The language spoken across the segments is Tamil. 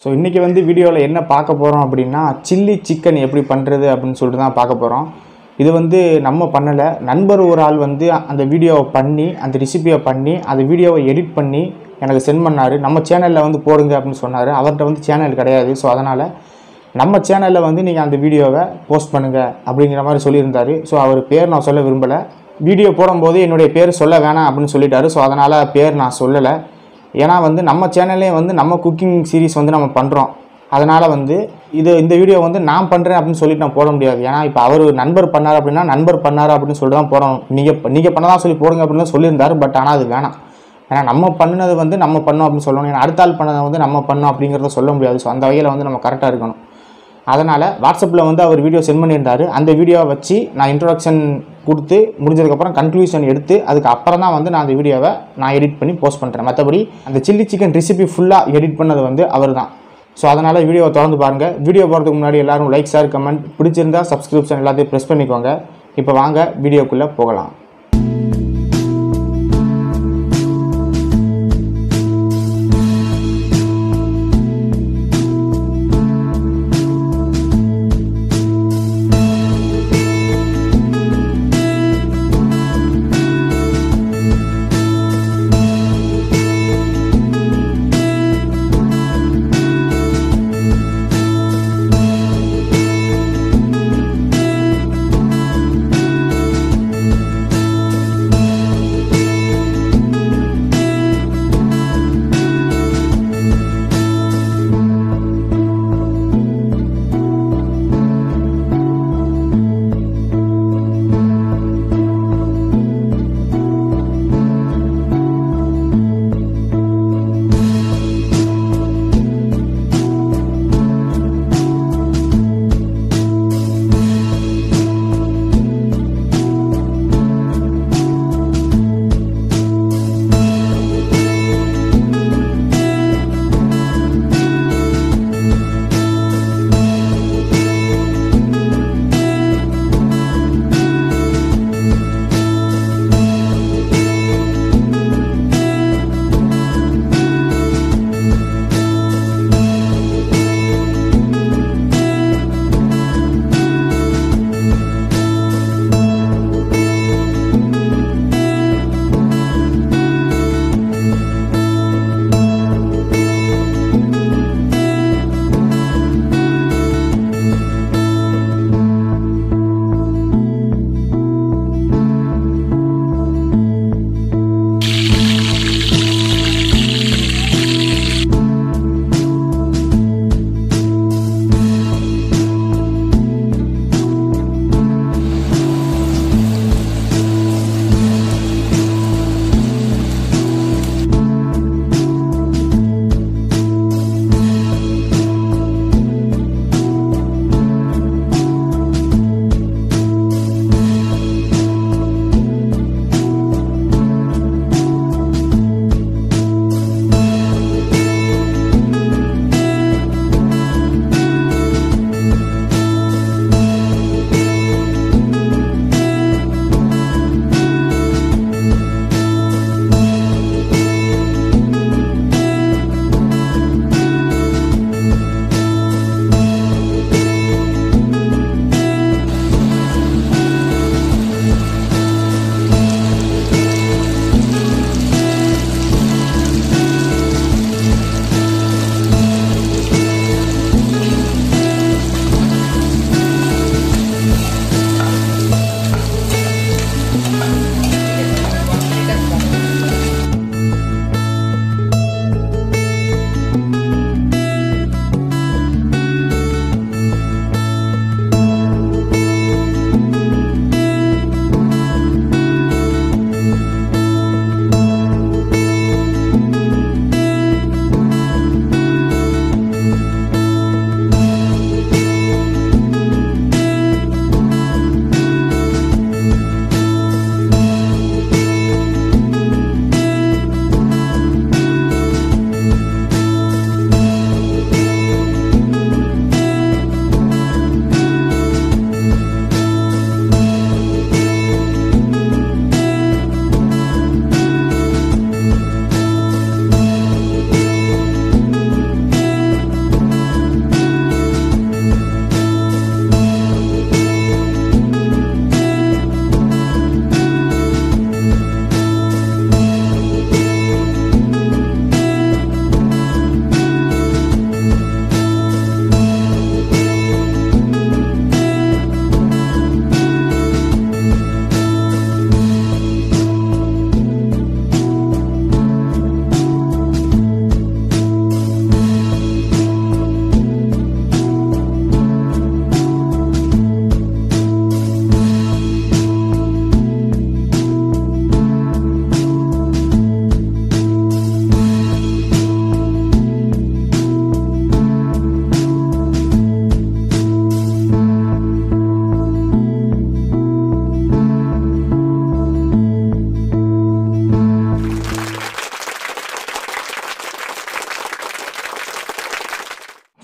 ஸோ இன்றைக்கி வந்து வீடியோவில் என்ன பார்க்க போகிறோம் அப்படின்னா சில்லி சிக்கன் எப்படி பண்ணுறது அப்படின்னு சொல்லிட்டு தான் பார்க்க போகிறோம் இது வந்து நம்ம பண்ணலை நண்பர் ஒரு ஆள் வந்து அந்த வீடியோவை பண்ணி அந்த ரெசிபியை பண்ணி அந்த வீடியோவை எடிட் பண்ணி எனக்கு சென்ட் பண்ணார் நம்ம சேனலில் வந்து போடுங்க அப்படின்னு சொன்னார் அவர்கிட்ட வந்து சேனல் கிடையாது ஸோ அதனால் நம்ம சேனலில் வந்து நீங்கள் அந்த வீடியோவை போஸ்ட் பண்ணுங்கள் அப்படிங்கிற மாதிரி சொல்லியிருந்தார் ஸோ அவர் பேர் நான் சொல்ல விரும்பலை வீடியோ போடும்போது என்னுடைய பேர் சொல்ல வேணாம் அப்படின்னு சொல்லிட்டாரு ஸோ அதனால் பேர் நான் சொல்லலை ஏன்னா வந்து நம்ம சேனல்லே வந்து நம்ம குக்கிங் சீரிஸ் வந்து நம்ம பண்ணுறோம் அதனால் வந்து இது இந்த வீடியோ வந்து நான் பண்ணுறேன் அப்படின்னு சொல்லிட்டு நான் போட முடியாது ஏன்னா இப்போ அவர் நண்பர் பண்ணார் அப்படின்னா நண்பர் பண்ணார் அப்படின்னு சொல்லிட்டு தான் போடணும் நீங்கள் நீங்கள் பண்ணதான் சொல்லி போடுங்க அப்படின்னு தான் சொல்லியிருந்தாரு பட் ஆனால் அது வேணாம் ஏன்னா நம்ம பண்ணது வந்து நம்ம பண்ணோம் அப்படின்னு சொல்லணும் ஏன்னா அடுத்த ஆள் பண்ணதை வந்து நம்ம பண்ணோம் அப்படிங்கிறத சொல்ல முடியாது ஸோ அந்த வகையில் வந்து நம்ம கரெக்டாக இருக்கணும் அதனால் வாட்ஸ்அப்பில் வந்து அவர் வீடியோ சென்ட் பண்ணியிருந்தாரு அந்த வீடியோவை வச்சு நான் இன்ட்ரொடக்ஷன் கொடுத்து முடிஞ்சதுக்கப்புறம் கன்க்ளூஷன் எடுத்து அதுக்கு அப்புறம் தான் வந்து நான் அந்த வீடியோவை நான் எடிட் பண்ணி போஸ்ட் பண்ணுறேன் மற்றபடி அந்த சில்லி சிக்கன் ரெசிபி ஃபுல்லாக எடிட் பண்ணது வந்து அவர் தான் ஸோ அதனால் வீடியோவை தொடர்ந்து பாருங்கள் வீடியோ போகிறதுக்கு முன்னாடி எல்லாரும் லைக் ஷேர் கமெண்ட் பிடிச்சிருந்தா சப்ஸ்கிரிப்ஷன் எல்லாத்தையும் ப்ரெஸ் பண்ணிக்கோங்க இப்போ வாங்க வீடியோக்குள்ளே போகலாம்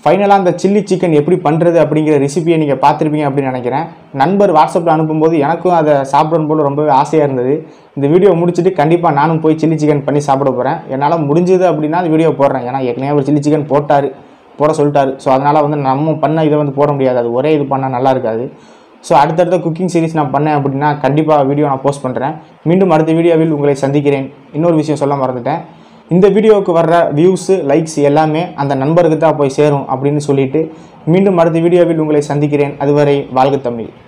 ஃபைனலாக அந்த சில்லி சிக்கன் எப்படி பண்ணுறது அப்படிங்கிற ரெசிபியை நீங்கள் பார்த்துருப்பீங்க அப்படின்னு நினைக்கிறேன் நண்பர் வாட்ஸ்அப்பில் அனுப்பும்போது எனக்கும் அதை சாப்பிடணும் போல ரொம்பவே ஆசையாக இருந்தது இந்த வீடியோ முடிச்சுட்டு கண்டிப்பாக நானும் போய் சில்லி சிக்கன் பண்ணி சாப்பிட போகிறேன் என்னால் முடிஞ்சது அப்படின்னா அந்த வீடியோ போடுறேன் ஏன்னா ஏற்கனவே ஒரு சில்லி சிக்கன் போட்டார் போட சொல்லிட்டாரு ஸோ அதனால் வந்து நம்ம பண்ண இதை வந்து போட முடியாது அது ஒரே இது பண்ணால் நல்லா இருக்காது ஸோ அடுத்தடுத்த குக்கிங் சீரிஸ் நான் பண்ணேன் அப்படின்னா கண்டிப்பாக வீடியோ நான் போஸ்ட் பண்ணுறேன் மீண்டும் அடுத்த வீடியோவில் உங்களை சந்திக்கிறேன் இன்னொரு விஷயம் சொல்ல மறந்துட்டேன் இந்த வீடியோவுக்கு வர்ற வியூஸு லைக்ஸ் எல்லாமே அந்த நண்பருக்கு தான் போய் சேரும் அப்படின்னு சொல்லிட்டு மீண்டும் அடுத்த வீடியோவில் உங்களை சந்திக்கிறேன் அதுவரை வாழ்க தமிழ்